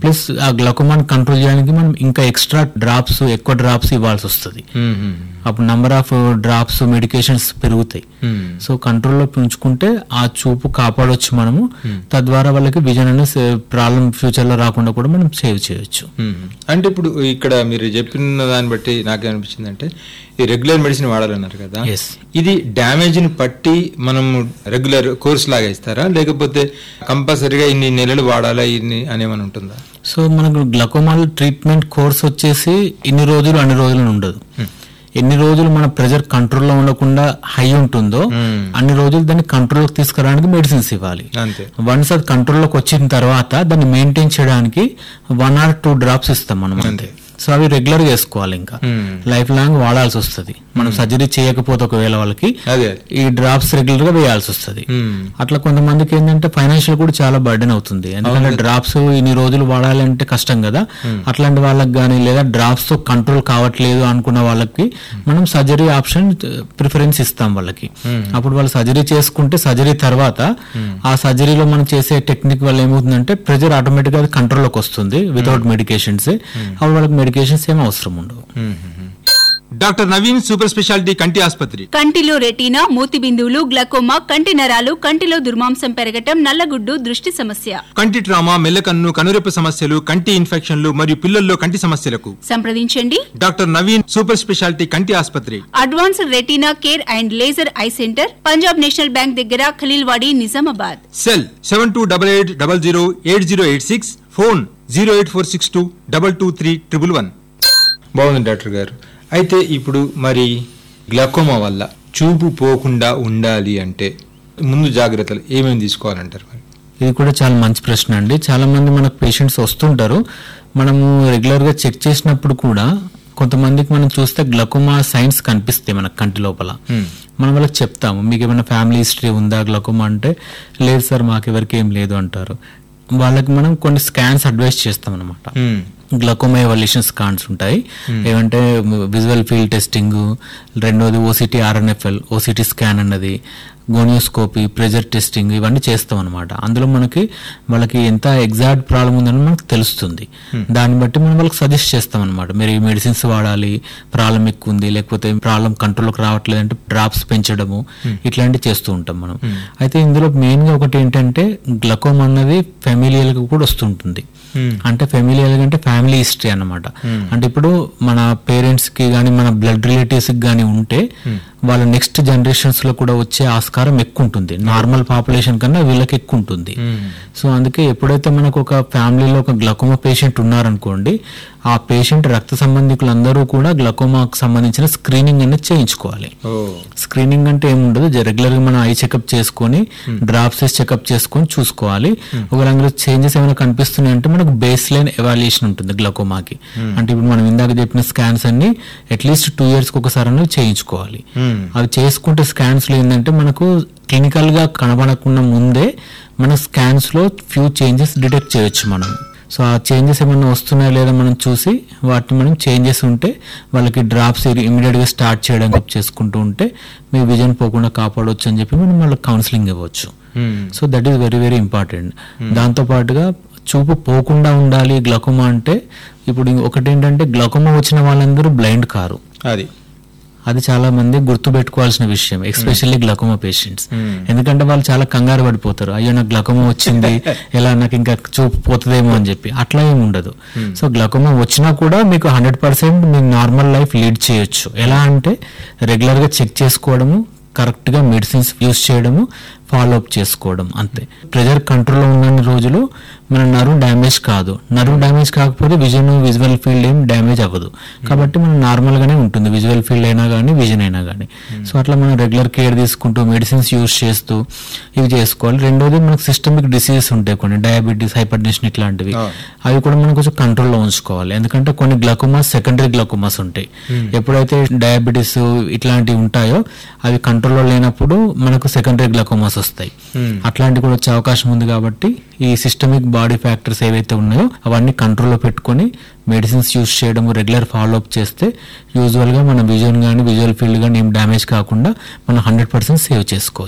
Plus ఆ గ్లకోమాని control చేయడానికి మనం ఇంకా ఎక్స్ట్రా డ్రాప్స్ ఎక్కువ డ్రాప్స్ ఇవ్వాల్సి వస్తుంది అప్పుడు నంబర్ ఆఫ్ డ్రాప్స్ మెడికేషన్స్ పెరుగుతాయి సో కంట్రోల్లో ఉంచుకుంటే ఆ చూపు కాపాడొచ్చు మనము తద్వారా వాళ్ళకి విజన్ అనే ప్రాబ్లం ఫ్యూచర్ లో రాకుండా కూడా మనం సేవ్ చేయొచ్చు అంటే ఇప్పుడు ఇక్కడ మీరు చెప్పిన దాన్ని బట్టి నాకేమనిపించింది అంటే ఈ రెగ్యులర్ మెడిసిన్ వాడాలన్నారు కదా Yes. ఇది డ్యామేజ్ ని పట్టి మనం రెగ్యులర్ కోర్స్ లాగా ఇస్తారా లేకపోతే కంపల్సరీగా ఇన్ని నెలలు వాడాలా ఇన్ని అనేమని ఉంటుందా సో మనకు గ్లకోమాల్ ట్రీట్మెంట్ కోర్స్ వచ్చేసి ఇన్ని రోజులు అన్ని రోజులు ఉండదు ఎన్ని రోజులు మన ప్రెజర్ కంట్రోల్లో ఉండకుండా హై ఉంటుందో Hmm. అన్ని రోజులు దాన్ని కంట్రోల్లోకి తీసుకురావడానికి మెడిసిన్స్ ఇవ్వాలి అంతే వన్స్ అది కంట్రోల్లోకి వచ్చిన తర్వాత దాన్ని మెయింటైన్ చేయడానికి వన్ ఆర్ టూ డ్రాప్స్ ఇస్తాం మనం అంతే సో అవి రెగ్యులర్ గా వేసుకోవాలి ఇంకా Hmm. లైఫ్ లాంగ్ వాడాల్సి వస్తుంది మనం సర్జరీ చేయకపోతే ఒకవేళ వాళ్ళకి అదే ఈ డ్రాప్స్ రెగ్యులర్ గా వేయాల్సి వస్తుంది Hmm. అట్లా కొంతమందికి ఏంటంటే ఫైనాన్షియల్ కూడా చాలా బర్డెన్ అవుతుంది ఎందుకంటే డ్రాప్స్ ఇన్ని రోజులు వాడాలంటే కష్టం కదా అట్లాంటి వాళ్ళకి కానీ లేదా డ్రాప్స్ తో కంట్రోల్ కావట్లేదు అనుకున్న వాళ్ళకి మనం సర్జరీ ఆప్షన్ ప్రిఫరెన్స్ ఇస్తాం వాళ్ళకి అప్పుడు వాళ్ళు సర్జరీ చేసుకుంటే సర్జరీ తర్వాత ఆ సర్జరీలో మనం చేసే టెక్నిక్ వల్ల ఏమవుతుందంటే ప్రెజర్ ఆటోమేటిక్ గా కంట్రోల్లోకి వస్తుంది వితౌట్ మెడికేషన్స్ అప్పుడు వాళ్ళకి మెడికేషన్స్ ఏం అవసరం ఉండవు డాక్టర్ నవీన్ సూపర్ స్పెషాలిటీ కంటి ఆసుపత్రి కంటిలో రెటీనా మూతి బిందువులు గ్లకోమా కంటి నరాలు కంటిలో దుర్మాంసం పెరగటం నల్లగుడ్డు దృష్టి సమస్య కంటి ట్రామా మెల్లకన్ను కనురెప్ప సమస్యలు కంటి ఇన్ఫెక్షన్లు మరియు పిల్లల్లో కంటి సమస్యలకు సంప్రదించండి డాక్టర్ నవీన్ సూపర్ స్పెషాలిటీ కంటి ఆసుపత్రి advanced retina care and laser eye centre Punjab National Bank దగ్గర Khaleelwadi Nizamabad cell seven two double eight double zero eight zero eight six phone zero eight four six two double two three triple one బాగుంది doctor గారు అయితే ఇప్పుడు మరి glaucoma వల్ల చూపు పోకుండా ఉండాలి అంటే ముందు జాగ్రత్తలు ఏమేమి తీసుకోవాలంటారు మరి ఇది కూడా చాలా మంచి ప్రశ్న అండి చాలా మంది మనకు పేషెంట్స్ వస్తుంటారు మనము రెగ్యులర్ గా చెక్ చేసినప్పుడు కూడా కొంతమందికి మనం చూస్తే గ్లకోమా సైన్స్ కనిపిస్తాయి మనకు కంటి లోపల మనం వాళ్ళకి చెప్తాము మీకు ఏమైనా ఫ్యామిలీ హిస్టరీ ఉందా గ్లకోమా అంటే లేదు సార్ మాకు ఎవరికి ఏం లేదు అంటారు వాళ్ళకి మనం కొన్ని స్కాన్స్ అడ్వైస్ చేస్తాం అనమాట గ్లకోమా ఎవల్యూషన్ స్కాన్స్ ఉంటాయి ఏమంటే విజువల్ ఫీల్డ్ టెస్టింగ్ రెండోది ఓసిటీ ఆర్ఎన్ఎఫ్ఎల్ ఓసిటీ స్కాన్ అన్నది గోనియోస్కోపీ ప్రెజర్ టెస్టింగ్ ఇవన్నీ చేస్తాం అనమాట అందులో మనకి వాళ్ళకి ఎంత ఎగ్జాక్ట్ ప్రాబ్లం ఉందని మనకు తెలుస్తుంది దాన్ని బట్టి మనం వాళ్ళకి సజెస్ట్ చేస్తాం అనమాట మీరు ఈ మెడిసిన్స్ వాడాలి ప్రాబ్లం ఎక్కువ ఉంది లేకపోతే ప్రాబ్లం కంట్రోల్కి రావట్లేదు అంటే డ్రాప్స్ పెంచడము ఇట్లాంటివి చేస్తూ ఉంటాం మనం అయితే ఇందులో మెయిన్ గా ఒకటి ఏంటంటే గ్లకోమ్ అన్నది ఫెమిలియల్ గా కూడా వస్తుంటుంది అంటే ఫెమిలియల్ అంటే ఫ్యామిలీ హిస్టరీ అన్నమాట అంటే ఇప్పుడు మన పేరెంట్స్ కి గానీ మన బ్లడ్ రిలేటివ్స్ కి గానీ ఉంటే వాళ్ళ నెక్స్ట్ జనరేషన్స్ లో కూడా వచ్చే ఆస్కారం ఎక్కువ ఉంటుంది నార్మల్ పాపులేషన్ కన్నా వీళ్ళకి ఎక్కువ ఉంటుంది సో అందుకే ఎప్పుడైతే మనకు ఒక ఫ్యామిలీలో ఒక గ్లకోమా పేషెంట్ ఉన్నారనుకోండి ఆ పేషెంట్ రక్త సంబంధికులందరూ కూడా గ్లకోమాకు సంబంధించిన స్క్రీనింగ్ అనేది చేయించుకోవాలి ఓ స్క్రీనింగ్ అంటే ఏముండదు రెగ్యులర్ గా మనం ఐ చెకప్ చేసుకొని డ్రాప్స్ చెకప్ చేసుకొని చూసుకోవాలి ఒకవేళ అందులో చేంజెస్ ఏమైనా కనిపిస్తున్నాయి అంటే మనకు బేస్ లైన్ ఎవాల్యుయేషన్ ఉంటుంది గ్లకోమాకి అంటే ఇప్పుడు మనం ఇందాక చెప్పిన స్కాన్స్ అన్ని అట్లీస్ట్ టూ ఇయర్స్ కి ఒకసారి అనేది చేయించుకోవాలి అవి చేసుకుంటే స్కాన్స్ లో ఏంటంటే మనకు క్లినికల్ గా కనబడకుండా ముందే మన స్కాన్స్ లో ఫ్యూ చేంజెస్ డిటెక్ట్ చేయొచ్చు మనం సో ఆ చేంజెస్ ఏమైనా వస్తున్నాయా లేదా మనం చూసి వాటిని మనం చేంజెస్ ఉంటే వాళ్ళకి డ్రాప్స్ ఇమీడియట్ గా స్టార్ట్ చేయడం చేసుకుంటూ ఉంటే మీ విజన్ పోకుండా కాపాడవచ్చు అని చెప్పి మనం వాళ్ళకి కౌన్సిలింగ్ ఇవ్వచ్చు so that is very very important దాంతో పాటుగా చూపు పోకుండా ఉండాలి గ్లకోమా అంటే ఇప్పుడు ఒకటి ఏంటంటే గ్లకోమా వచ్చిన వాళ్ళందరూ బ్లైండ్ కారు అది అది చాలా మంది గుర్తు పెట్టుకోవాల్సిన విషయం ఎస్పెషల్లీ గ్లకోమా పేషెంట్స్ ఎందుకంటే వాళ్ళు చాలా కంగారు పడిపోతారు అయ్యో నాకు గ్లకోమా వచ్చింది ఎలా నాకు ఇంకా చూపు పోతుందేమో అని చెప్పి అట్లా ఏమి ఉండదు సో గ్లకోమా వచ్చినా కూడా మీకు హండ్రెడ్ పర్సెంట్ మీ నార్మల్ లైఫ్ లీడ్ చేయొచ్చు ఎలా అంటే రెగ్యులర్ గా చెక్ చేసుకోవడము కరెక్ట్ గా మెడిసిన్స్ యూస్ చేయడము ఫాలో అప్ చేసుకోవడం అంతే ప్రెజర్ కంట్రోల్లో ఉన్న రోజులు మన నర్వ్ డ్యామేజ్ కాదు నర్వ్ డ్యామేజ్ కాకపోతే విజన్ విజువల్ ఫీల్డ్ ఏం డ్యామేజ్ అవ్వదు కాబట్టి మనం నార్మల్ గానే ఉంటుంది విజువల్ ఫీల్డ్ అయినా కానీ విజన్ అయినా కానీ సో అట్లా మనం రెగ్యులర్ కేర్ తీసుకుంటూ మెడిసిన్స్ యూస్ చేస్తూ ఇవి చేసుకోవాలి రెండోది మనకు సిస్టమిక్ డిసీజెస్ ఉంటాయి కొన్ని డయాబెటీస్ హైపర్ టెన్షన్ ఇట్లాంటివి అవి కూడా మనం కొంచెం కంట్రోల్లో ఉంచుకోవాలి ఎందుకంటే కొన్ని గ్లకోమాస్ సెకండరీ గ్లకోమాస్ ఉంటాయి ఎప్పుడైతే డయాబెటీస్ ఇట్లాంటివి ఉంటాయో అవి కంట్రోల్లో లేనప్పుడు మనకు సెకండరీ గ్లకోమాస్ వస్తాయి అట్లాంటివి కూడా వచ్చే అవకాశం ఉంది కాబట్టి ఈ సిస్టమిక్ బాడీ ఫ్యాక్టర్స్ ఏవైతే ఉన్నాయో అవన్నీ కంట్రోల్లో పెట్టుకొని మెడిసిన్స్ యూస్ చేయడం రెగ్యులర్ ఫాలో అప్ చేస్తే యూజువల్ గా మన విజన్ కానీ విజువల్ ఫీల్డ్ కానీ ఏం డ్యామేజ్ కాకుండా మనం హండ్రెడ్ పర్సెంట్ సేవ్ చేసుకోవచ్చు